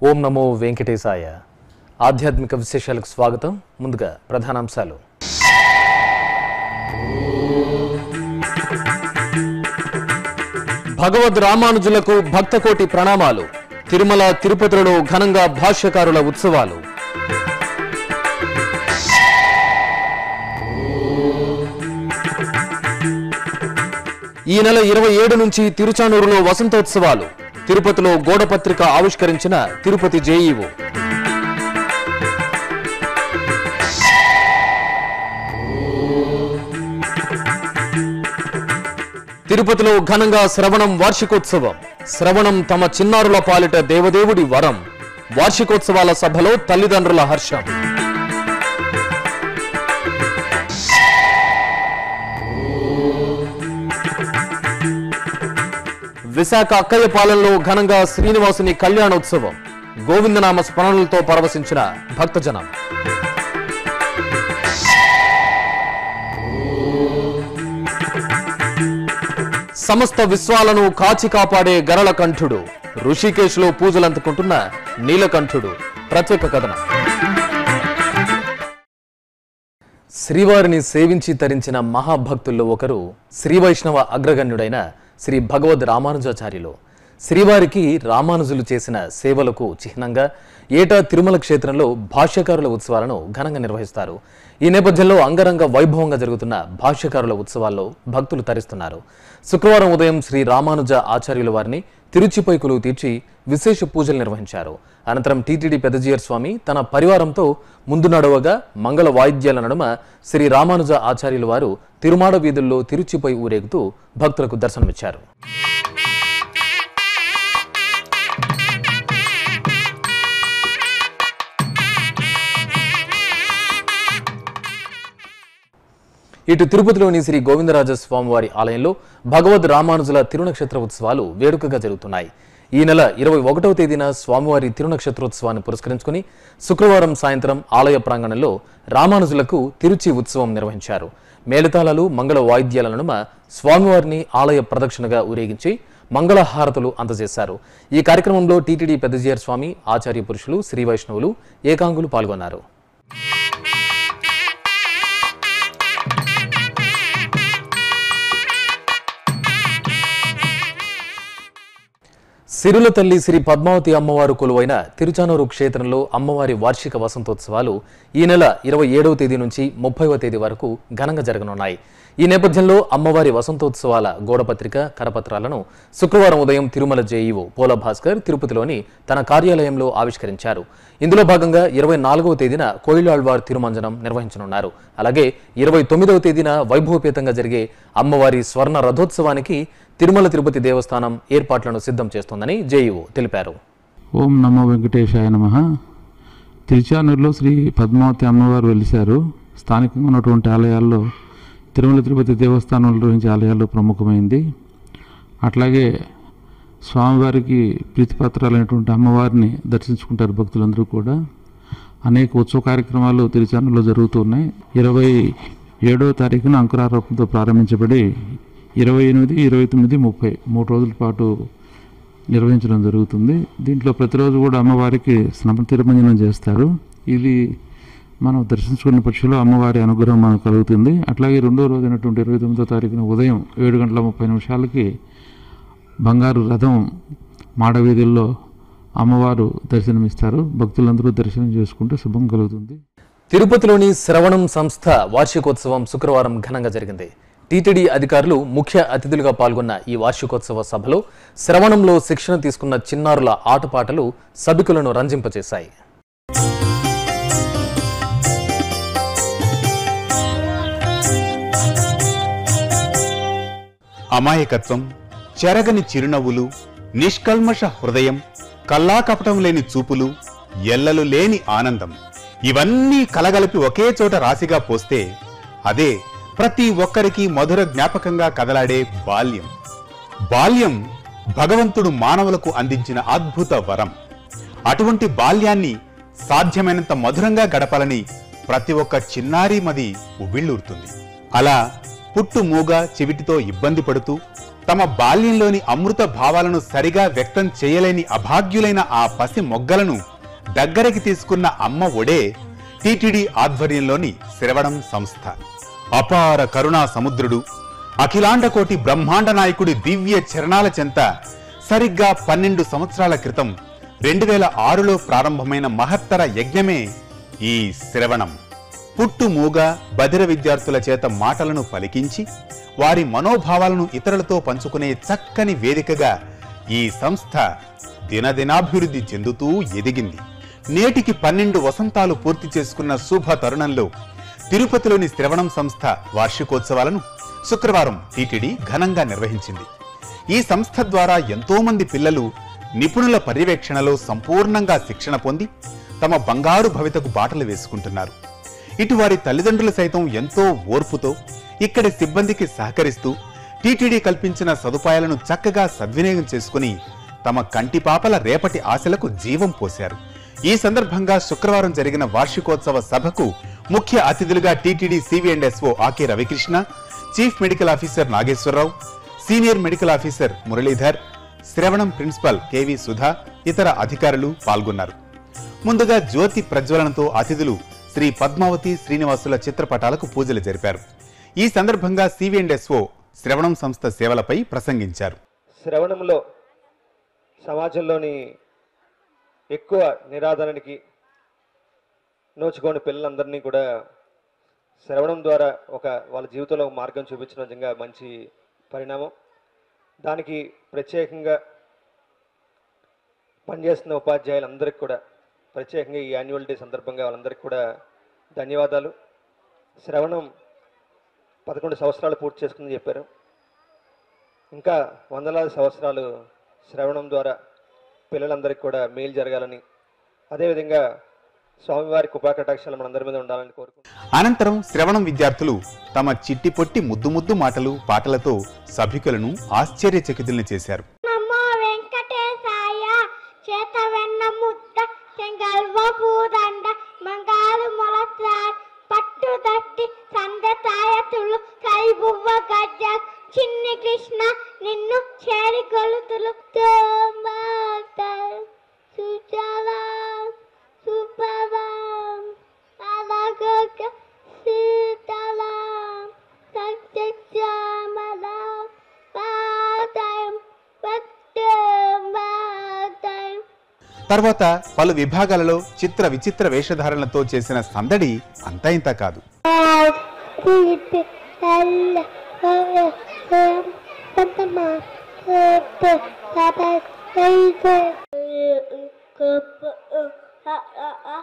ఓం నమో వెంకటేశాయ ఆధ్యాత్మిక విశేషాలకు స్వాగతం ముందుగా ప్రధానాంశాలు భగవద్ రామానుజులకు భక్తకోటి ప్రణామాలు తిరుమల తిరుపతిలో ఘనంగా భాష్యకారుల ఉత్సవాలు ఈ నెల ఇరవై ఏడు నుంచి తిరుచానూరులో వసంతోత్సవాలు తిరుపతిలో గోడపత్రిక ఆవిష్కరించిన తిరుపతి జేఈఓ తిరుపతిలో ఘనంగా శ్రవణం వార్షికోత్సవం శ్రవణం తమ చిన్నారుల పాలిట దేవదేవుడి వరం వార్షికోత్సవాల సభలో తల్లిదండ్రుల హర్షం విశాఖ అక్కయ్య పాలెంలో ఘనంగా శ్రీనివాసుని కళ్యాణోత్సవం గోవిందనామ స్మరణలతో పరవశించిన భక్తజనం సమస్త విశ్వాలను కాచి కాపాడే గరళ కంఠుడు ఋషికేశ్లో పూజలందుకుంటున్న నీలకంఠుడు ప్రత్యేక కథనం శ్రీవారిని సేవించి తరించిన మహాభక్తుల్లో ఒకరు శ్రీ వైష్ణవ అగ్రగణ్యుడైన శ్రీ భగవద్ రామానుజాచార్యులు శ్రీవారికి రామానుజులు చేసిన సేవలకు చిహ్నంగా ఏటా తిరుమల క్షేత్రంలో భాష్యకారుల ఉత్సవాలను ఘనంగా నిర్వహిస్తారు ఈ నేపథ్యంలో అంగరంగ వైభవంగా జరుగుతున్న భాష్యకారుల ఉత్సవాల్లో భక్తులు తరిస్తున్నారు శుక్రవారం ఉదయం శ్రీ రామానుజ ఆచార్యుల వారిని తిరుచిపై కొలువు తీర్చి విశేష పూజలు నిర్వహించారు అనంతరం టీటీడీ పెద్దజీయర్ స్వామి తన పరివారంతో ముందు నడవగా మంగళ వాయిద్యాల నడుమ శ్రీ రామానుజ ఆచార్యుల వారు తిరుమాడ వీధుల్లో తిరుచిపై ఊరేగుతూ భక్తులకు దర్శనమిచ్చారు ఇటు తిరుపతిలోని శ్రీ గోవిందరాజ స్వామివారి ఆలయంలో భగవద్ రామానుజుల తిరునక్షత్ర ఉత్సవాలు వేడుకగా జరుగుతున్నాయి ఈ నెల ఇరవై ఒకటవ తేదీన స్వామివారి తిరునక్షత్రోత్సవాన్ని పురస్కరించుకుని శుక్రవారం సాయంత్రం ఆలయ ప్రాంగణంలో రామానుజులకు తిరుచి ఉత్సవం నిర్వహించారు మేళతాళాలు మంగళ వాయిద్యాల నడుమ స్వామివారిని ఆలయ ప్రదక్షిణగా ఊరేగించి మంగళహారతులు అందజేశారు ఈ కార్యక్రమంలో టీటీడీ పెద్దజీయర్ స్వామి ఆచార్య పురుషులు శ్రీ వైష్ణవులు ఏకాంగులు పాల్గొన్నారు సిరుల తల్లి శ్రీ పద్మావతి అమ్మవారు కొలువైన తిరుచానూరు క్షేత్రంలో అమ్మవారి వార్షిక వసంతోత్సవాలు ఈ నెల ఇరవై ఏడవ తేదీ నుంచి ముప్పైవ తేదీ వరకు ఘనంగా జరగనున్నాయి ఈ నేపథ్యంలో అమ్మవారి వసంతోత్సవాల గోడపత్రిక కరపత్రాలను శుక్రవారం ఉదయం తిరుమల జేఈఓ పోల భాస్కర్ తిరుపతిలోని తన కార్యాలయంలో ఆవిష్కరించారు ఇందులో భాగంగా ఇరవై నాలుగవ తేదీన కోయిలాళ్వార్ తిరుమంజనం నిర్వహించనున్నారు అలాగే ఇరవై తొమ్మిదవ తేదీన వైభవపేతంగా జరిగే అమ్మవారి స్వర్ణ రథోత్సవానికి తిరుమల తిరుపతి దేవస్థానం ఏర్పాట్లను సిద్ధం చేస్తోందని జేఈఓ తెలిపారు ఓం నమో వెంకటేశాయ నమ తిరుచానూరులో శ్రీ పద్మావతి అమ్మవారు వెలిశారు స్థానికంగా ఉన్నటువంటి ఆలయాల్లో తిరుమల తిరుపతి దేవస్థానం నిర్వహించే ఆలయాల్లో ప్రముఖమైంది అట్లాగే స్వామివారికి ప్రీతిపాత్రాలైనటువంటి అమ్మవారిని దర్శించుకుంటారు భక్తులందరూ కూడా అనేక ఉత్సవ కార్యక్రమాలు తిరుచానూరులో జరుగుతున్నాయి ఇరవై ఏడవ తారీఖున అంకురారోపణతో ప్రారంభించబడి ఇరవై ఎనిమిది ఇరవై తొమ్మిది ముప్పై మూడు రోజుల పాటు నిర్వహించడం జరుగుతుంది దీంట్లో ప్రతిరోజు కూడా అమ్మవారికి స్నపన తిరుమంజనం చేస్తారు ఇది మనం దర్శించుకున్న పక్షులో అమ్మవారి అనుగ్రహం మనకు కలుగుతుంది అట్లాగే రెండో రోజు అయినటువంటి ఇరవై తొమ్మిదో తారీఖున ఉదయం ఏడు గంటల ముప్పై నిమిషాలకి బంగారు రథం మాడవీధుల్లో అమ్మవారు దర్శనమిస్తారు భక్తులందరూ దర్శనం చేసుకుంటే శుభం కలుగుతుంది తిరుపతిలోని శ్రవణం సంస్థ వార్షికోత్సవం శుక్రవారం ఘనంగా జరిగింది టీటీడీ అధికారులు ముఖ్య అతిథులుగా పాల్గొన్న ఈ వార్షికోత్సవ సభలో శ్రవణంలో శిక్షణ తీసుకున్న చిన్నారుల ఆటపాటలు సభికులను రంజింపచేశాయి అమాయకత్వం చెరగని చిరునవ్వులు నిష్కల్మష హృదయం కల్లాకపటం లేని చూపులు ఎల్లలు లేని ఆనందం ఇవన్నీ కలగలిపి ఒకే చోట రాశిగా పోస్తే అదే ప్రతి ఒక్కరికి మధుర జ్ఞాపకంగా కదలాడే బాల్యం బాల్యం భగవంతుడు మానవులకు అందించిన అద్భుత వరం అటువంటి బాల్యాన్ని సాధ్యమైనంత మధురంగా గడపాలని ప్రతి ఒక్క చిన్నారి మది ఉవ్విళ్ళూరుతుంది అలా పుట్టు మూగ చెవిటితో ఇబ్బంది పడుతూ తమ బాల్యంలోని అమృత భావాలను సరిగా వ్యక్తం చేయలేని అభాగ్యులైన ఆ పసి మొగ్గలను దగ్గరికి తీసుకున్న అమ్మ ఒడే టిటిడి ఆధ్వర్యంలోని శ్రవణం సంస్థ అపార కరుణా సముద్రుడు అఖిలాండకోటి బ్రహ్మాండ నాయకుడి దివ్య చరణాల చెంత సరిగ్గా పన్నెండు సంవత్సరాల క్రితం రెండు వేల ఆరులో ప్రారంభమైన మహత్తర యజ్ఞమే ఈ శ్రవణం పుట్టు మూగ బదిర విద్యార్థుల చేత మాటలను పలికించి వారి మనోభావాలను ఇతరులతో పంచుకునే చక్కని వేదికగా ఈ సంస్థ దినదినాభివృద్ధి చెందుతూ ఎదిగింది నేటికి పన్నెండు వసంతాలు పూర్తి చేసుకున్న శుభ తరుణంలో తిరుపతిలోని శ్రవణం సంస్థ వార్షికోత్సవాలను శుక్రవారం టీటీడీ ఘనంగా నిర్వహించింది ఈ సంస్థ ద్వారా ఎంతో మంది పిల్లలు నిపుణుల పర్యవేక్షణలో సంపూర్ణంగా శిక్షణ పొంది తమ బంగారు భవితకు బాటలు వేసుకుంటున్నారు ఇటు వారి తల్లిదండ్రులు సైతం ఎంతో ఓర్పుతో ఇక్కడి సిబ్బందికి సహకరిస్తూ టీటీడీ కల్పించిన సదుపాయాలను చక్కగా సద్వినియోగం చేసుకుని తమ కంటిపాపల రేపటి ఆశలకు జీవం పోశారు ఈ సందర్భంగా శుక్రవారం జరిగిన వార్షికోత్సవ సభకు ముఖ్య అతిథులుగా TTD CV and SO ఆకే Ravikrishna chief medical officer Nageswararao senior medical officer Muralidhar శ్రవణం ప్రిన్సిపల్ కెవి సుధా ఇతర అధికారులు పాల్గొన్నారు ముందుగా జ్యోతి ప్రజ్వలనతో అతిథులు శ్రీ పద్మావతి శ్రీనివాసుల చిత్రపటాలకు పూజలు జరిపారు ఈ సందర్భంగా సివిఎండ్ఎస్ఓ శ్రవణం సంస్థ సేవలపై ప్రసంగించారు శ్రవణంలో సమాజంలోని ఎక్కువ నిరాదరణకి నోచుకోని పిల్లలందరినీ కూడా శ్రవణం ద్వారా ఒక వాళ్ళ జీవితంలో ఒక మార్గం చూపించడం నిజంగా మంచి పరిణామం దానికి ప్రత్యేకంగా పనిచేస్తున్న ఉపాధ్యాయులందరికీ కూడా ప్రత్యేకంగా ఈ యాన్యువల్ డే సందర్భంగా వాళ్ళందరికీ కూడా ధన్యవాదాలు శ్రవణం పదకొండు సంవత్సరాలు పూర్తి చేసుకుందని చెప్పారు ఇంకా వందలాది సంవత్సరాలు శ్రవణం ద్వారా పిల్లలందరికీ కూడా మేలు జరగాలని అదేవిధంగా స్వామివారి కృపాకటాక్షాలు మనందరి మీద ఉండాలని కోరుకుంటున్నాను అనంతరం శ్రవణం విద్యార్థులు తమ చిట్టి పొట్టి ముద్దు ముద్దు మాటలు పాటలతో సభికులను ఆశ్చర్యచకితుల్ని చేశారు నమో వెంకటేశాయ చేత వెన్న ముద్ద చెంగల్వ పూదండ మంగారు మొలసార్ పట్టు దట్టి సందె తాయతులు కైబువ్వ గజ్జ చిన్ని కృష్ణ నిన్ను చేరి కొలుతులు సుచలా సుపవం అలాగ సీతలా సత్యశ్యామలా పాదం పట్టమాదం తర్వాత పలు విభాగాలలో చిత్ర విచిత్ర వేషధారణలతో చేసిన సందడి అంతా ఇంత కాదు Pulpe, alla, alla, sam, pantama, up, papa, baby. Cup, ha, ha, ha,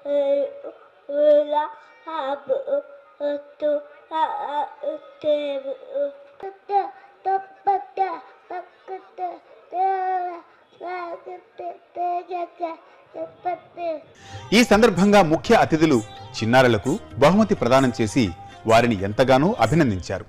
ula, hab, to, ha, ha, tev, pata, tapata, pakata, tera, sakata, tegata, tapata. ఈ సందర్భంగా ముఖ్య అతిథులు చిన్నారులకు బహుమతి ప్రదానం చేసి వారిని ఎంతగానో అభినందించారు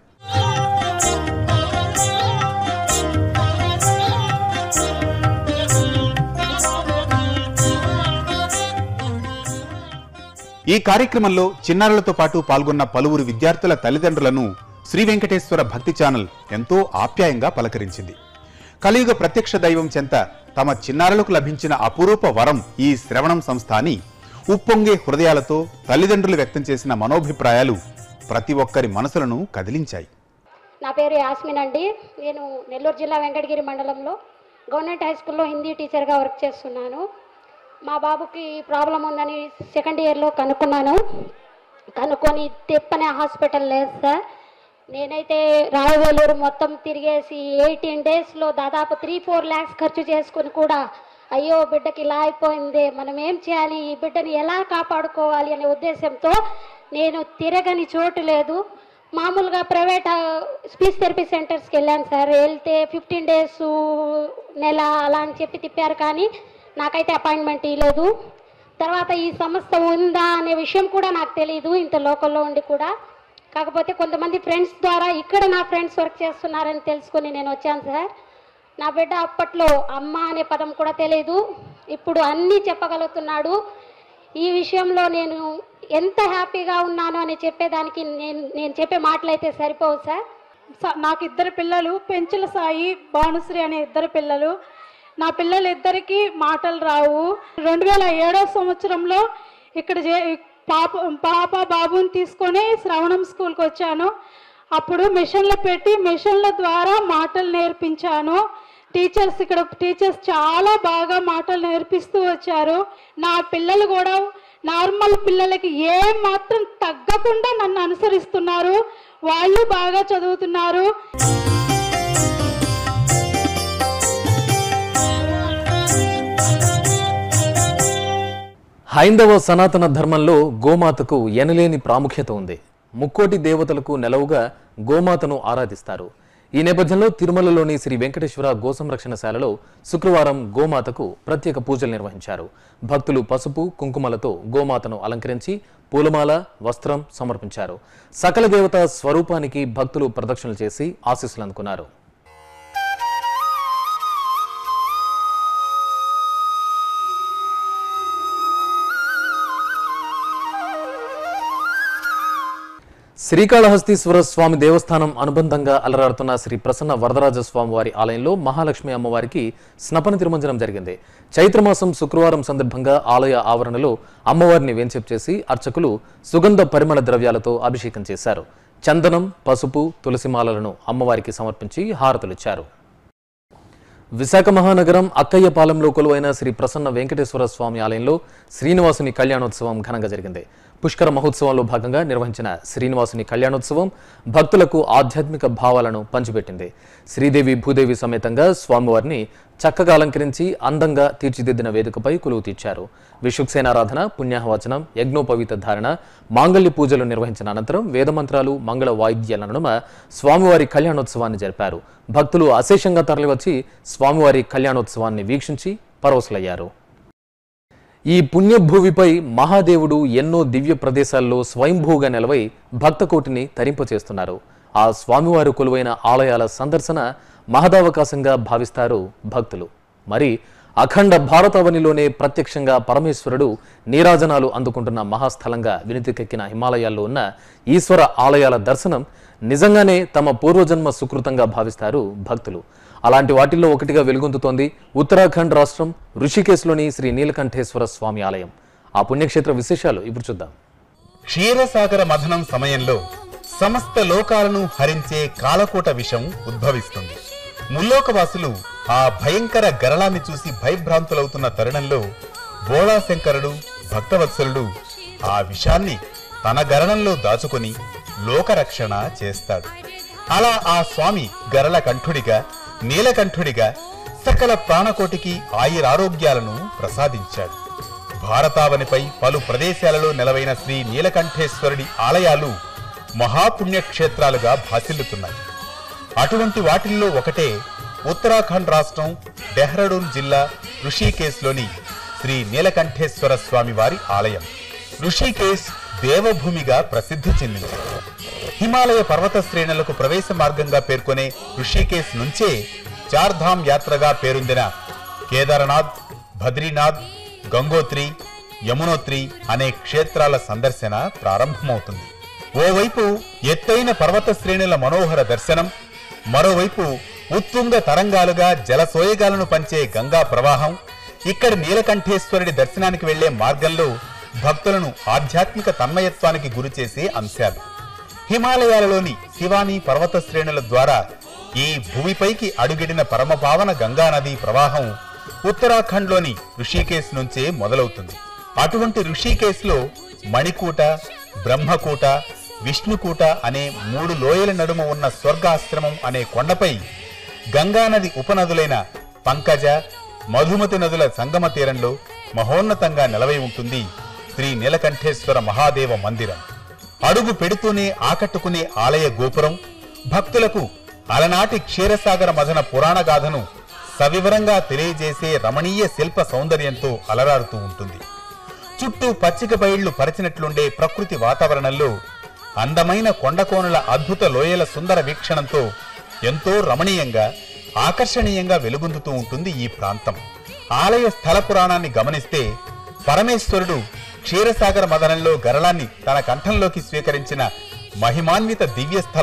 ఈ కార్యక్రమంలో చిన్నారులతో పాటు పాల్గొన్న పలువురు విద్యార్థుల తల్లిదండ్రులను శ్రీ వెంకటేశ్వర భక్తి ఛానల్ ఎంతో ఆప్యాయంగా పలకరించింది కలియుగ ప్రత్యక్ష దైవం చెంత తమ చిన్నారులకు లభించిన అపురూప వరం ఈ శ్రవణం సంస్థ అని ఉప్పొంగే హృదయాలతో తల్లిదండ్రులు వ్యక్తం చేసిన మనోభిప్రాయాలు ప్రతి ఒక్కరి మనసులను కదిలించాయి నా పేరు యాస్మిన్ అండి నేను నెల్లూరు జిల్లా వెంకటగిరి మండలంలో గవర్నమెంట్ హై స్కూల్లో హిందీ టీచర్గా వర్క్ చేస్తున్నాను మా బాబుకి ప్రాబ్లం ఉందని సెకండ్ ఇయర్లో కనుక్కున్నాను కనుక్కొని తెప్పనే హాస్పిటల్ లేదు సార్ నేనైతే రాయవేలూరు మొత్తం తిరిగేసి ఎయిటీన్ డేస్లో దాదాపు త్రీ ఫోర్ ల్యాక్స్ ఖర్చు చేసుకుని కూడా అయ్యో బిడ్డకి ఇలా అయిపోయింది మనం ఏం చేయాలి ఈ బిడ్డని ఎలా కాపాడుకోవాలి అనే ఉద్దేశంతో నేను తిరగని చోటు లేదు మామూలుగా ప్రైవేట్ స్పీచ్ థెరపీ సెంటర్స్కి వెళ్ళాను సార్ వెళ్తే ఫిఫ్టీన్ డేస్ నెల అలా అని చెప్పి తిప్పారు కానీ నాకైతే అపాయింట్మెంట్ ఇవ్వలేదు తర్వాత ఈ సంస్థ ఉందా అనే విషయం కూడా నాకు తెలియదు ఇంత లోకల్లో ఉండి కూడా కాకపోతే కొంతమంది ఫ్రెండ్స్ ద్వారా ఇక్కడ నా ఫ్రెండ్స్ వర్క్ చేస్తున్నారని తెలుసుకొని నేను వచ్చాను సార్ నా బిడ్డ అప్పట్లో అమ్మ అనే పదం కూడా తెలియదు ఇప్పుడు అన్నీ చెప్పగలుగుతున్నాడు ఈ విషయంలో నేను ఎంత హ్యాపీగా ఉన్నాను అని చెప్పేదానికి నేను నేను చెప్పే మాటలు అయితే సరిపోవు సార్ స- నాకు ఇద్దరు పిల్లలు పెంచుల సాయి భానుశ్రీ అనే ఇద్దరు పిల్లలు నా పిల్లలు ఇద్దరికి మాటలు రావు రెండు వేల ఏడో సంవత్సరంలో ఇక్కడ చే పాప పాప బాబుని తీసుకొని శ్రవణం స్కూల్కి వచ్చాను అప్పుడు మిషన్లు పెట్టి మిషన్ల ద్వారా మాటలు నేర్పించాను టీచర్స్ ఇక్కడ టీచర్స్ చాలా బాగా మాటలు నేర్పిస్తూ వచ్చారు నా పిల్లలు కూడా నార్మల్ పిల్లలకి ఏ మాత్రం తగ్గకుండా నన్ను అనుసరిస్తున్నారు వాళ్ళు బాగా చదువుతున్నారు హైందవ సనాతన ధర్మంలో గోమాతకు ఎనలేని ప్రాముఖ్యత ఉంది ముక్కోటి దేవతలకు నెలవుగా గోమాతను ఆరాధిస్తారు ఈ నేపథ్యంలో తిరుమలలోని శ్రీ వెంకటేశ్వర గోసంరక్షణశాలలో శుక్రవారం గోమాతకు ప్రత్యేక పూజలు నిర్వహించారు భక్తులు పసుపు కుంకుమలతో గోమాతను అలంకరించి పూలమాల వస్త్రం సమర్పించారు సకల దేవత స్వరూపానికి భక్తులు ప్రదక్షిణలు చేసి ఆశీస్సులు అందుకున్నారు శ్రీకాళహస్తీశ్వర స్వామి దేవస్థానం అనుబంధంగా అలరాడుతున్న శ్రీ ప్రసన్న వరదరాజ స్వామి వారి ఆలయంలో మహాలక్ష్మి అమ్మవారికి స్నపన తిరుమంజనం జరిగింది చైత్రమాసం శుక్రవారం సందర్భంగా ఆలయ ఆవరణలో అమ్మవారిని వేంచేపు చేసి అర్చకులు సుగంధ పరిమళ ద్రవ్యాలతో అభిషేకం చేశారు చందనం పసుపు తులసిమాలలను అమ్మవారికి సమర్పించి హారతులిచ్చారు విశాఖ మహానగరం అక్కయ్యపాలెంలో కొలువైన శ్రీ ప్రసన్న వెంకటేశ్వర స్వామి ఆలయంలో శ్రీనివాసుని కళ్యాణోత్సవం ఘనంగా జరిగింది పుష్కర మహోత్సవంలో భాగంగా నిర్వహించిన శ్రీనివాసుని కళ్యాణోత్సవం భక్తులకు ఆధ్యాత్మిక భావాలను పంచిపెట్టింది శ్రీదేవి భూదేవి సమేతంగా స్వామివారిని చక్కగా అలంకరించి అందంగా తీర్చిదిద్దిన వేదికపై కొలువు తీర్చారు విశుక్సేనారాధన పుణ్యాహవచనం యజ్ఞోపవీత ధారణ మాంగళ్య పూజలు నిర్వహించిన అనంతరం వేదమంత్రాలు మంగళ వాయిద్యాల నడుమ స్వామివారి కళ్యాణోత్సవాన్ని జరిపారు భక్తులు అశేషంగా తరలివచ్చి స్వామివారి కళ్యాణోత్సవాన్ని వీక్షించి పరవశులయ్యారు ఈ పుణ్యభూమిపై మహాదేవుడు ఎన్నో దివ్య ప్రదేశాల్లో స్వయంభూగా నిలవై భక్తకోటిని తరింపచేస్తున్నారు ఆ స్వామివారు కొలువైన ఆలయాల సందర్శన మహదావకాశంగా భావిస్తారు భక్తులు మరి అఖండ భారతావనిలోనే ప్రత్యక్షంగా పరమేశ్వరుడు నీరాజనాలు అందుకుంటున్న మహాస్థలంగా వినితికెక్కిన హిమాలయాల్లో ఉన్న ఈశ్వర ఆలయాల దర్శనం నిజంగానే తమ పూర్వజన్మ సుకృతంగా భావిస్తారు భక్తులు అలాంటి వాటిల్లో ఒకటిగా వెలుగొందుతోంది ఉత్తరాఖండ్ రాష్ట్రం ఋషికేశ్లోని శ్రీ నీలకంఠేశ్వర స్వామి ఆలయం ఆ పుణ్యక్షేత్ర విశేషాలు ఇప్పుడు చూద్దాం క్షీరసాగర మథనం సమయంలో సమస్త లోకాలను హరించే కాలకూట విషం ఉద్భవిస్తుంది ముల్లోకవాసులు ఆ భయంకర గరళాన్ని చూసి భయభ్రాంతులవుతున్న తరుణంలో బోళాశంకరుడు భక్తవత్సలుడు ఆ విషాన్ని తన గరణంలో దాచుకొని లోకరక్షణ చేస్తాడు అలా ఆ స్వామి గరళ కంఠుడిగా నీలకంఠుడిగా సకల ప్రాణకోటికి ఆయురారోగ్యాలను ప్రసాదించాడు భారతావనిపై పలు ప్రదేశాలలో నెలవైన శ్రీ నీలకంఠేశ్వరుడి ఆలయాలు మహాపుణ్యక్షేత్రాలుగా భాసిల్లుతున్నాయి అటువంటి వాటిల్లో ఒకటే ఉత్తరాఖండ్ రాష్ట్రం డెహ్రాడూన్ జిల్లా ఋషికేశ్లోని శ్రీ నీలకంఠేశ్వర స్వామి వారి ఆలయం ఋషికేశ్ దేవభూమిగా ప్రసిద్ధి చెందింది హిమాలయ పర్వత శ్రేణులకు ప్రవేశ మార్గంగా పేర్కొనే ఋషికేశ్ నుంచే చార్ధామ్ యాత్రగా పేరొందిన కేదార్నాథ్ బద్రీనాథ్ గంగోత్రి యమునోత్రి అనే క్షేత్రాల సందర్శన ప్రారంభమవుతుంది ఓవైపు ఎత్తైన పర్వత శ్రేణుల మనోహర దర్శనం మరోవైపు ఉత్తుంగ తరంగాలుగా జలసోయగాలను పంచే గంగా ప్రవాహం ఇక్కడి నీలకంఠేశ్వరుడి దర్శనానికి వెళ్లే మార్గంలో భక్తులను ఆధ్యాత్మిక తన్మయత్వానికి గురిచేసే అంశాలు హిమాలయాలలోని శివాని పర్వత శ్రేణుల ద్వారా ఈ భూమిపైకి అడుగిడిన పరమపావన గంగా నది ప్రవాహం ఉత్తరాఖండ్లోని ఋషికేశ్ నుంచే మొదలవుతుంది అటువంటి ఋషికేశ్లో మణికూట బ్రహ్మకూట విష్ణుకూట అనే మూడు లోయల నడుమ ఉన్న స్వర్గాశ్రమం అనే కొండపై గంగానది ఉపనదులైన పంకజ మధుమతి నదుల సంగమ తీరంలో మహోన్నతంగా నిలవై ఉంటుంది శ్రీ నీలకంఠేశ్వర మహాదేవ మందిరం అడుగు పెడుతూనే ఆకట్టుకునే ఆలయ గోపురం భక్తులకు అలనాటి క్షీరసాగర మదన పురాణ గాథను సవివరంగా తెలియజేసే రమణీయ శిల్ప సౌందర్యంతో అలరారుతూ ఉంటుంది చుట్టూ పచ్చిక బయళ్లు పరిచినట్లుండే ప్రకృతి వాతావరణంలో అందమైన కొండకోణుల అద్భుత లోయల సుందర వీక్షణంతో ఎంతో రమణీయంగా ఆకర్షణీయంగా వెలుగొందుతూ ఉంటుంది ఈ ప్రాంతం ఆలయ స్థల పురాణాన్ని గమనిస్తే పరమేశ్వరుడు క్షీరసాగర మదనంలో గరళాన్ని తన కంఠంలోకి స్వీకరించిన మహిమాన్విత దివ్య స్థలం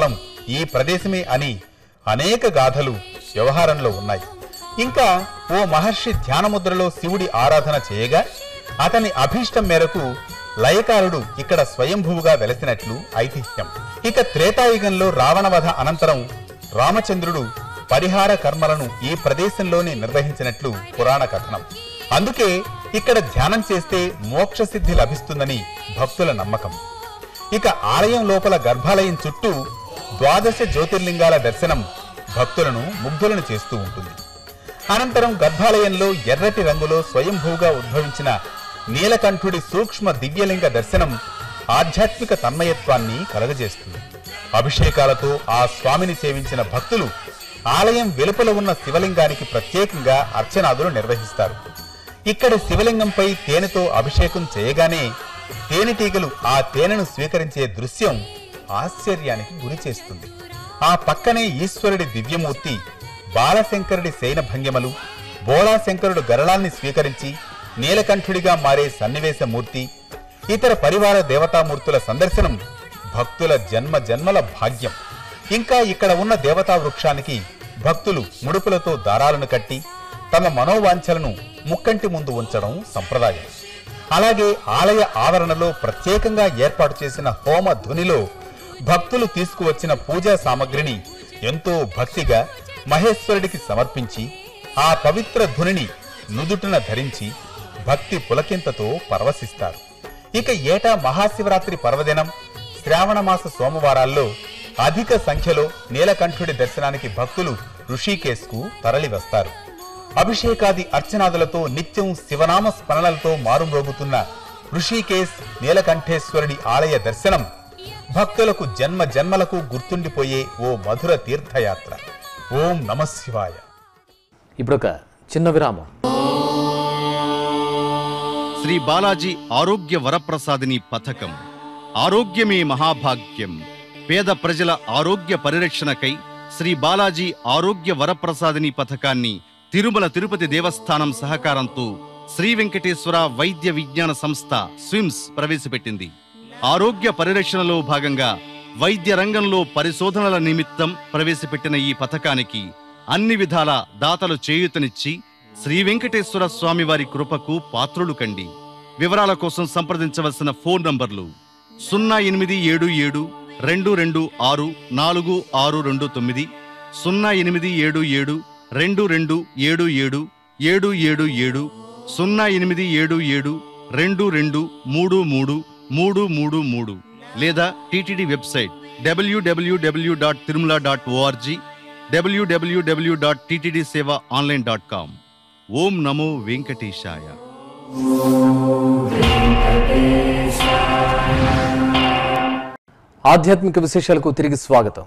ఈ ప్రదేశమే అని అనేక గాథలు వ్యవహారంలో ఉన్నాయి ఇంకా ఓ మహర్షి ధ్యానముద్రలో శివుడి ఆరాధన చేయగా అతని అభీష్టం మేరకు లయకారుడు ఇక్కడ స్వయంభువుగా వెలసినట్లు ఐతిహ్యం ఇక త్రేతాయుగంలో రావణవధ అనంతరం రామచంద్రుడు పరిహార కర్మలను ఈ ప్రదేశంలోనే నిర్వహించినట్లు పురాణ కథనం అందుకే ఇక్కడ ధ్యానం చేస్తే మోక్ష సిద్ధి లభిస్తుందని భక్తుల నమ్మకం ఇక ఆలయం లోపల గర్భాలయం చుట్టూ ద్వాదశ జ్యోతిర్లింగాల దర్శనం భక్తులను ముగ్ధులను చేస్తూ ఉంటుంది అనంతరం గర్భాలయంలో ఎర్రటి రంగులో స్వయంభూగా ఉద్భవించిన నీలకంఠుడి సూక్ష్మ దివ్యలింగ దర్శనం ఆధ్యాత్మిక తన్మయత్వాన్ని కలగజేస్తుంది అభిషేకాలతో ఆ స్వామిని సేవించిన భక్తులు ఆలయం వెలుపల ఉన్న శివలింగానికి ప్రత్యేకంగా అర్చనాదులు నిర్వహిస్తారు ఇక్కడ శివలింగంపై తేనెతో అభిషేకం చేయగానే తేనెటీగలు ఆ తేనెను స్వీకరించే దృశ్యం ఆశ్చర్యానికి గురి చేస్తుంది ఆ పక్కనే ఈశ్వరుడి దివ్యమూర్తి బాలశంకరుడి శయన భంగిమలు బోళాశంకరుడు గరళాన్ని స్వీకరించి నీలకంఠుడిగా మారే సన్నివేశమూర్తి ఇతర పరివార దేవతామూర్తుల సందర్శనం భక్తుల జన్మ జన్మల భాగ్యం ఇంకా ఇక్కడ ఉన్న దేవతా వృక్షానికి భక్తులు ముడుపులతో దారాలను కట్టి తమ మనోవాంఛలను ముక్కంటి ముందు ఉంచడం సంప్రదాయం అలాగే ఆలయ ఆవరణలో ప్రత్యేకంగా ఏర్పాటు చేసిన హోమ ధునిలో భక్తులు తీసుకువచ్చిన పూజా సామగ్రిని ఎంతో భక్తిగా మహేశ్వరుడికి సమర్పించి ఆ పవిత్ర ధునిని నుదుటిన ధరించి భక్తి పులకింతతో పరవశిస్తారు ఇక ఏటా మహాశివరాత్రి పర్వదినం శ్రావణమాస సోమవారాల్లో అధిక సంఖ్యలో నీలకంఠుడి దర్శనానికి భక్తులు ఋషికేశ్కు తరలి వస్తారు అభిషేకాది అర్చనాదులతో నిత్యం శివనామ స్మరణలతో మారుమ్రోగుతున్న ఋషికేశ్ నీలకంఠేశ్వరుడి ఆలయ దర్శనం భక్తులకు జన్మ జన్మలకు గుర్తుండిపోయే ఓ మధుర తీర్థయాత్ర ఓం నమశివాయ ఇప్పుడొక చిన్న విరామం శ్రీ బాలాజీ ఆరోగ్య వరప్రసాదిని పథకం ఆరోగ్యమే మహాభాగ్యం పేద ప్రజల ఆరోగ్య పరిరక్షణకై శ్రీ బాలాజీ ఆరోగ్య వరప్రసాదిని పథకాన్ని తిరుమల తిరుపతి దేవస్థానం సహకారంతో శ్రీ వెంకటేశ్వర వైద్య విజ్ఞాన సంస్థ స్విమ్స్ ప్రవేశపెట్టింది ఆరోగ్య పరిరక్షణలో భాగంగా వైద్య రంగంలో పరిశోధనల నిమిత్తం ప్రవేశపెట్టిన ఈ పథకానికి అన్ని విధాల దాతలు చేయూతనిచ్చి శ్రీ వెంకటేశ్వర స్వామి వారి కృపకు పాత్రులు కండి వివరాల కోసం సంప్రదించవలసిన ఫోన్ నంబర్లు సున్నా ఎనిమిది ఏడు ఏడు రెండు రెండు ఆరు నాలుగు ఆరు రెండు తొమ్మిది సున్నా ఎనిమిది ఏడు ఏడు రెండు రెండు ఏడు ఏడు ఏడు ఏడు ఏడు సున్నా ఎనిమిది ఏడు ఏడు రెండు రెండు మూడు మూడు మూడు మూడు మూడు లేదా TTD website W W W dot Tirumala dot O R G W W W dot TTD seva online dot com ఓం నమో వెంకటేశాయ ఆధ్యాత్మిక విశేషాలకు తిరిగి స్వాగతం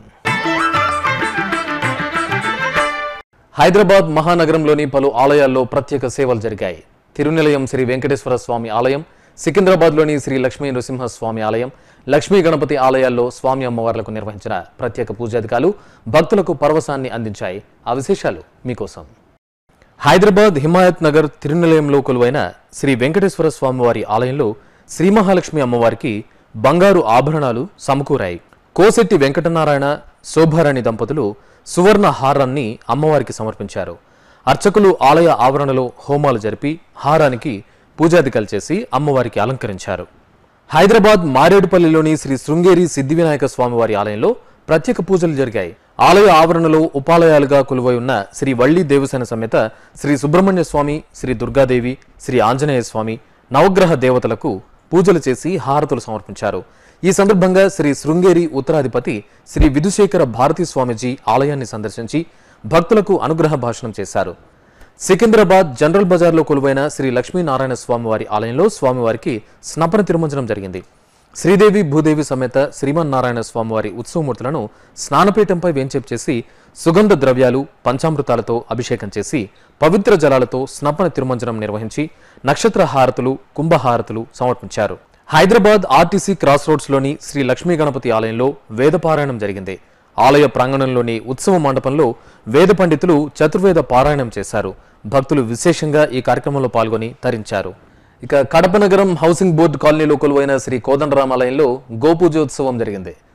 హైదరాబాద్ మహానగరంలోని పలు ఆలయాల్లో ప్రత్యేక సేవలు జరిగాయి తిరునిలయం శ్రీ వెంకటేశ్వర స్వామి ఆలయం సికింద్రాబాద్లోని శ్రీ లక్ష్మీ నృసింహస్వామి ఆలయం లక్ష్మీ గణపతి ఆలయాల్లో స్వామి అమ్మవార్లకు నిర్వహించిన ప్రత్యేక పూజాధికాలు భక్తులకు పరవశాన్ని అందించాయి ఆ విశేషాలు మీకోసం హైదరాబాద్ హిమాయత్ నగర్ తిరునిలయంలో కొలువైన శ్రీ వెంకటేశ్వర స్వామివారి ఆలయంలో శ్రీ మహాలక్ష్మి అమ్మవారికి బంగారు ఆభరణాలు సమకూరాయి కోసెట్టి వెంకటనారాయణ శోభారాణి దంపతులు సువర్ణ హారాన్ని అమ్మవారికి సమర్పించారు అర్చకులు ఆలయ ఆవరణలో హోమాలు జరిపి హారానికి పూజాదికలు చేసి అమ్మవారికి అలంకరించారు హైదరాబాద్ మారేడుపల్లిలోని శ్రీ శృంగేరి సిద్ధివినాయక స్వామివారి ఆలయంలో ప్రత్యేక పూజలు జరిగాయి ఆలయ ఆవరణలో ఉపాలయాలుగా కొలువై ఉన్న శ్రీ వల్లి దేవసేన సమేత శ్రీ సుబ్రహ్మణ్య స్వామి శ్రీ దుర్గాదేవి శ్రీ ఆంజనేయ స్వామి నవగ్రహ దేవతలకు పూజలు చేసి హారతులు సమర్పించారు ఈ సందర్భంగా శ్రీ శృంగేరి ఉత్తరాధిపతి శ్రీ విధుశేఖర భారతీ స్వామిజీ ఆలయాన్ని సందర్శించి భక్తులకు అనుగ్రహ భాషణం చేశారు సికింద్రాబాద్ జనరల్ బజార్లో కొలువైన శ్రీ లక్ష్మీనారాయణ స్వామివారి ఆలయంలో స్వామివారికి స్నపన తిరుమంజనం జరిగింది శ్రీదేవి భూదేవి సమేత శ్రీమన్నారాయణ స్వామివారి ఉత్సవమూర్తులను స్నానపీఠంపై వేంచేపు చేసి సుగంధ ద్రవ్యాలు పంచామృతాలతో అభిషేకం చేసి పవిత్ర జలాలతో స్నపన తిరుమంజనం నిర్వహించి నక్షత్ర హారతులు కుంభహారతులు సమర్పించారు హైదరాబాద్ ఆర్టీసీ క్రాస్ రోడ్స్లోని శ్రీ లక్ష్మీ గణపతి ఆలయంలో వేదపారాయణం జరిగింది ఆలయ ప్రాంగణంలోని ఉత్సవ మండపంలో వేద పండితులు చతుర్వేద పారాయణం చేశారు భక్తులు విశేషంగా ఈ కార్యక్రమంలో పాల్గొని తరించారు ఇక కడప నగరం హౌసింగ్ బోర్డు కాలనీలో కొలువైన శ్రీ కోదండరామాలయంలో గోపూజోత్సవం జరిగింది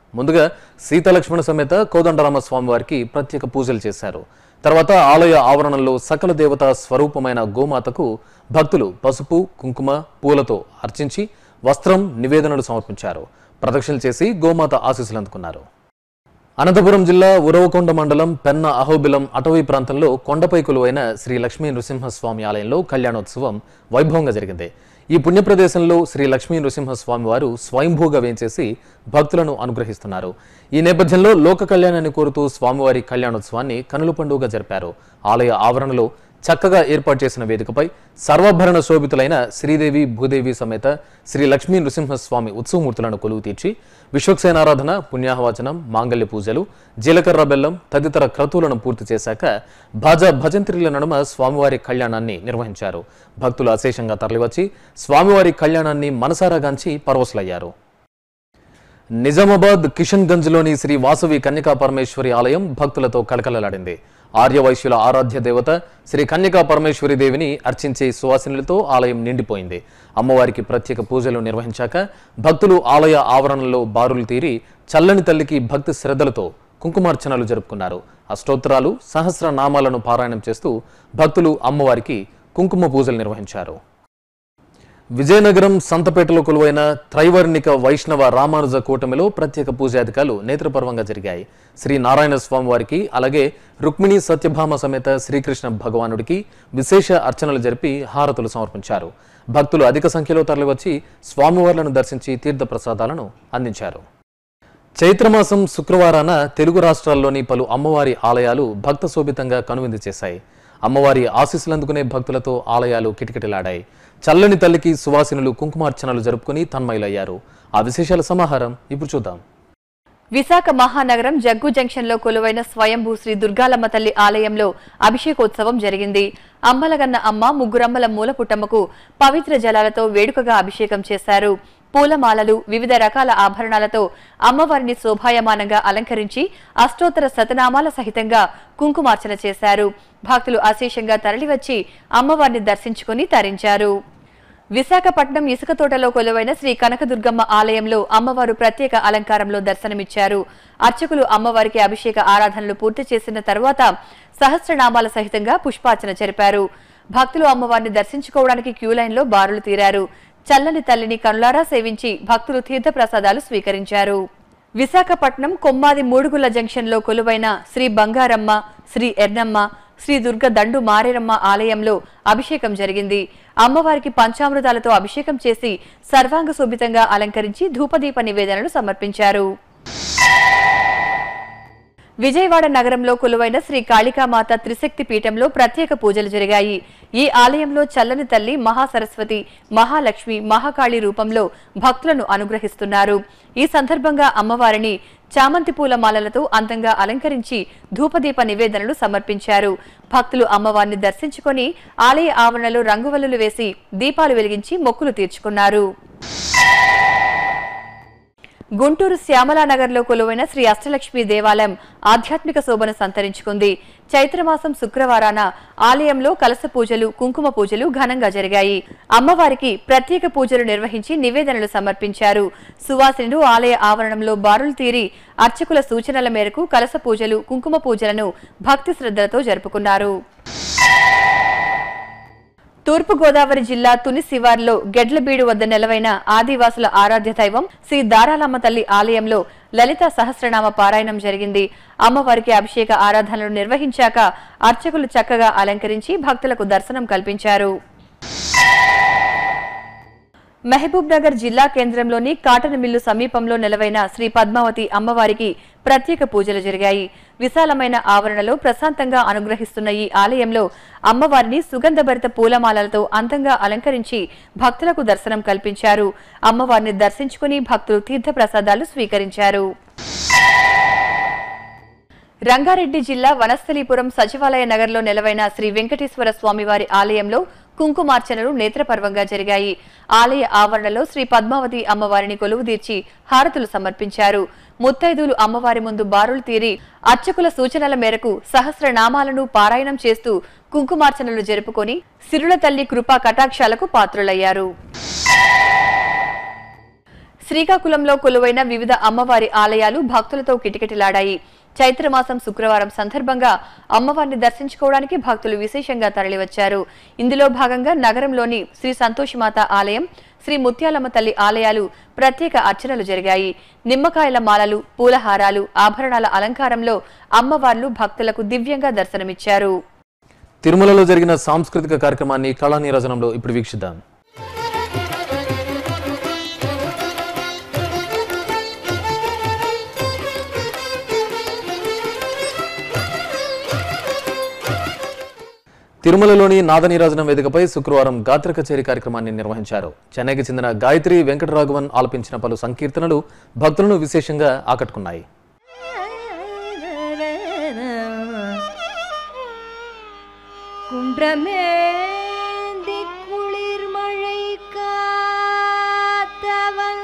ముందుగా సీతలక్ష్మణ సమేత కోదండరామ స్వామివారికి ప్రత్యేక పూజలు చేశారు తర్వాత ఆలయ ఆవరణంలో సకల దేవత స్వరూపమైన గోమాతకు భక్తులు పసుపు కుంకుమ పూలతో అర్చించి వస్త్రం నివేదనలు సమర్పించారు ప్రదక్షిణలు చేసి గోమాత ఆశీస్సులు అందుకున్నారు అనంతపురం జిల్లా ఉరవకొండ మండలం పెన్న అహోబిలం అటవీ ప్రాంతంలో కొండపై కొలువైన శ్రీ లక్ష్మీ నృసింహస్వామి ఆలయంలో కళ్యాణోత్సవం వైభవంగా జరిగింది ఈ పుణ్య ప్రదేశంలో శ్రీ లక్ష్మీ నృసింహస్వామి వారు స్వయంభూగా వేంచేసి భక్తులను అనుగ్రహిస్తున్నారు ఈ నేపథ్యంలో లోక కళ్యాణాన్ని కోరుతూ స్వామివారి కళ్యాణోత్సవాన్ని కనుల పండుగగా జరిపారు ఆలయ ఆవరణలో చక్కగా ఏర్పాటు చేసిన వేదికపై సర్వాభరణ శోభితులైన శ్రీదేవి భూదేవి సమేత శ్రీ లక్ష్మీ నృసింహస్వామి ఉత్సవమూర్తులను కొలువు తీర్చి విశ్వక్సేనారాధన పుణ్యాహవచనం మాంగళ్య పూజలు జీలకర్ర బెల్లం తదితర క్రతువులను పూర్తి చేశాక భాజా భజంత్రిల నడుమ స్వామివారి కళ్యాణాన్ని నిర్వహించారు భక్తులు అశేషంగా తరలివచ్చి స్వామివారి కళ్యాణాన్ని మనసారాగాంచి పరవశులయ్యారు నిజామాబాద్ కిషన్ గంజ్లోని శ్రీ వాసవి కన్యకా పరమేశ్వరి ఆలయం భక్తులతో కళకళలాడింది ఆర్యవైశ్యుల ఆరాధ్య దేవత శ్రీ కన్యకా పరమేశ్వరి దేవిని అర్చించే సువాసినులతో ఆలయం నిండిపోయింది అమ్మవారికి ప్రత్యేక పూజలు నిర్వహించాక భక్తులు ఆలయ ఆవరణలో బారులు తీరి చల్లని తల్లికి భక్తి శ్రద్ధలతో కుంకుమార్చనలు జరుపుకున్నారు అష్టోత్తరాలు సహస్ర నామాలను పారాయణం చేస్తూ భక్తులు అమ్మవారికి కుంకుమ పూజలు నిర్వహించారు విజయనగరం సంతపేటలో కొలువైన త్రైవర్ణిక వైష్ణవ రామానుజ కూటమిలో ప్రత్యేక పూజాధికాలు నేత్రపర్వంగా జరిగాయి శ్రీ నారాయణ స్వామి వారికి అలాగే రుక్మిణి సత్యభామ సమేత శ్రీకృష్ణ భగవానుడికి విశేష అర్చనలు జరిపి హారతులు సమర్పించారు భక్తులు అధిక సంఖ్యలో తరలివచ్చి స్వామివార్లను దర్శించి తీర్థ ప్రసాదాలను అందించారు చైత్రమాసం శుక్రవారాన తెలుగు రాష్ట్రాల్లోని పలు అమ్మవారి ఆలయాలు భక్త శోభితంగా కనువిందు చేశాయి అమ్మవారి ఆశీస్సులందుకునే భక్తులతో ఆలయాలు కిటకిటలాడాయి చల్లని తల్లికి సువాసినులు కుంకుమార్చనలు జరుపుకుని తన్మయులయ్యారు ఆ విశేషాల సమాహారం ఇప్పుడు చూద్దాం విశాఖ మహానగరం జగ్గు జంక్షన్ లో కొలువైన స్వయంభూ శ్రీ దుర్గాలమ్మ తల్లి ఆలయంలో అభిషేకోత్సవం జరిగింది అమ్మలగన్న అమ్మ ముగ్గురమ్మల మూలపుట్టమ్మకు పవిత్ర జలాలతో వేడుకగా అభిషేకం చేశారు పూలమాలలు వివిధ రకాల ఆభరణాలతో అమ్మవారిని శోభాయమానంగా అలంకరించి అష్టోత్తర శతనామాల సహితంగా కుంకుమార్చన చేశారు భక్తులు అశేషంగా తరలివచ్చి అమ్మవారిని దర్శించుకుని తరించారు విశాఖపట్నం ఇసుక తోటలో కొలువైన శ్రీ కనకదుర్గమ్మ ఆలయంలో అమ్మవారు ప్రత్యేక అలంకారంలో దర్శనమిచ్చారు అర్చకులు అమ్మవారికి అభిషేక ఆరాధనలు పూర్తి చేసిన తరువాత సహస్రనామాల సహితంగా పుష్పార్చన జరిపారు భక్తులు అమ్మవారిని దర్శించుకోవడానికి క్యూ లైన్లో బారులు తీరారు చల్లని తల్లిని కనులారా సేవించి భక్తులు తీర్థప్రసాదాలు స్వీకరించారు విశాఖపట్నం కొమ్మాది మూడుగుల జంక్షన్లో కొలువైన శ్రీ బంగారమ్మ శ్రీ ఎర్నమ్మ శ్రీ దుర్గ దండు మారేరమ్మ ఆలయంలో అభిషేకం జరిగింది అమ్మవారికి పంచామృతాలతో అభిషేకం చేసి సర్వాంగ శోభితంగా అలంకరించి ధూపదీప నివేదనలు సమర్పించారు విజయవాడ నగరంలో కొలువైన శ్రీ కాళికామాత త్రిశక్తి పీఠంలో ప్రత్యేక పూజలు జరిగాయి ఈ ఆలయంలో చల్లని తల్లి మహాసరస్వతి మహాలక్ష్మి మహాకాళి రూపంలో భక్తులను అనుగ్రహిస్తున్నారు ఈ సందర్భంగా అమ్మవారిని చామంతి పూల మాలలతో అందంగా అలంకరించి ధూపదీప నివేదనలు సమర్పించారు భక్తులు అమ్మవారిని దర్శించుకొని ఆలయ ఆవరణలో రంగువల్లులు వేసి దీపాలు వెలిగించి మొక్కులు తీర్చుకున్నారు గుంటూరు శ్యామలానగర్లో కొలువైన శ్రీ అష్టలక్ష్మి దేవాలయం ఆధ్యాత్మిక శోభను సంతరించుకుంది చైత్రమాసం శుక్రవారాన ఆలయంలో కలస పూజలు కుంకుమ పూజలు ఘనంగా జరిగాయి అమ్మవారికి ప్రత్యేక పూజలు నిర్వహించి నివేదనలు సమర్పించారు సువాసినులు ఆలయ ఆవరణంలో బారులు తీరి అర్చకుల సూచనల మేరకు కలస పూజలు కుంకుమ పూజలను భక్తి శ్రద్ధలతో జరుపుకున్నారు తూర్పు గోదావరి జిల్లా తుని శివార్లో గెడ్లబీడు వద్ద నెలవైన ఆదివాసుల ఆరాధ్య దైవం శ్రీ దారాలమ్మ తల్లి ఆలయంలో లలిత సహస్రనామ పారాయణం జరిగింది అమ్మవారికి అభిషేక ఆరాధనలు నిర్వహించాక అర్చకులు చక్కగా అలంకరించి భక్తులకు దర్శనం కల్పించారు మహబూబ్ నగర్ జిల్లా కేంద్రంలోని కాటన్ మిల్లు సమీపంలో నెలవైన శ్రీ పద్మావతి అమ్మవారికి ప్రత్యేక పూజలు జరిగాయి విశాలమైన ఆవరణలో ప్రశాంతంగా అనుగ్రహిస్తున్న ఈ ఆలయంలో అమ్మవారిని సుగంధభరిత పూలమాలలతో అందంగా అలంకరించి భక్తులకు దర్శనం కల్పించారు అమ్మవారిని దర్శించుకుని భక్తులు తీర్థప్రసాదాలు స్వీకరించారు రంగారెడ్డి జిల్లా వనస్థలీపురం సచివాలయ నగర్లో నెలవైన శ్రీ వెంకటేశ్వర స్వామివారి ఆలయంలో కుంకుమార్చనలు నేత్రపర్వంగా జరిగాయి ఆలయ ఆవరణలో శ్రీ పద్మావతి అమ్మవారిని కొలువుదీర్చి హారతులు సమర్పించారు ముత్తైదులు అమ్మవారి ముందు బారులు తీరి అర్చకుల సూచనల మేరకు సహస్రనామాలను పారాయణం చేస్తూ కుంకుమార్చనలు జరుపుకొని సిరుల తల్లి కృపా కటాక్షాలకు పాత్రులయ్యారు శ్రీకాకుళంలో కొలువైన వివిధ అమ్మవారి ఆలయాలు భక్తులతో కిటకిటలాడాయి చైత్రమాసం శుక్రవారం సందర్భంగా అమ్మవారిని దర్శించుకోవడానికి భక్తులు విశేషంగా తరలివచ్చారు ఇందులో భాగంగా నగరంలోని శ్రీ సంతోషిమాత ఆలయం శ్రీ ముత్యాలమ్మ తల్లి ఆలయాలు ప్రత్యేక అర్చనలు జరిగాయి నిమ్మకాయల మాలలు పూలహారాలు ఆభరణాల అలంకారంలో అమ్మవార్లు భక్తులకు దివ్యంగా దర్శనమిచ్చారు తిరుమలలో జరిగిన సాంస్కృతిక కార్యక్రమాన్ని కళా నీరజనంలో ఇప్పుడు వీక్షిద్దాం తిరుమలలోని నాదనీరాజనం వేదికపై శుక్రవారం గాత్ర కచేరీ కార్యక్రమాన్ని నిర్వహించారు చెన్నైకి చెందిన గాయత్రి వెంకటరాఘవన్ ఆలపించిన పలు సంకీర్తనలు భక్తులను విశేషంగా ఆకట్టుకున్నాయి குன்றமேந்தி குளிர் மழை காத்தவன்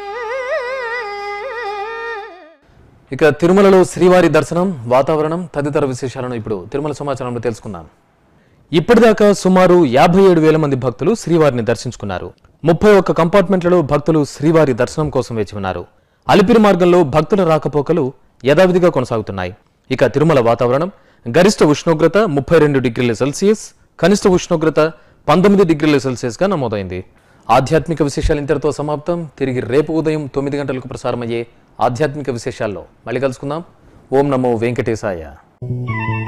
ఇక తిరుమలలో శ్రీవారి దర్శనం వాతావరణం తదితర విశేషాలను ఇప్పుడు తిరుమల సమాచారంలో తెలుసుకుందాం ఇప్పటిదాకా సుమారు యాభై ఏడు వేల మంది భక్తులు శ్రీవారిని దర్శించుకున్నారు ముప్పై ఒక్క కంపార్ట్మెంట్లలో భక్తులు శ్రీవారి దర్శనం కోసం వేచి ఉన్నారు అలిపిరి మార్గంలో భక్తుల రాకపోకలు యథావిధిగా కొనసాగుతున్నాయి ఇక తిరుమల వాతావరణం గరిష్ట ఉష్ణోగ్రత ముప్పై రెండు డిగ్రీల సెల్సియస్ కనిష్ట ఉష్ణోగ్రత పంతొమ్మిది డిగ్రీల సెల్సియస్ గా నమోదైంది ఆధ్యాత్మిక విశేషాలు ఇంతటితో సమాప్తం తిరిగి రేపు ఉదయం తొమ్మిది గంటలకు ప్రసారమయ్యే ఆధ్యాత్మిక విశేషాల్లో మళ్ళీ కలుసుకుందాం ఓం నమో వెంకటేశాయ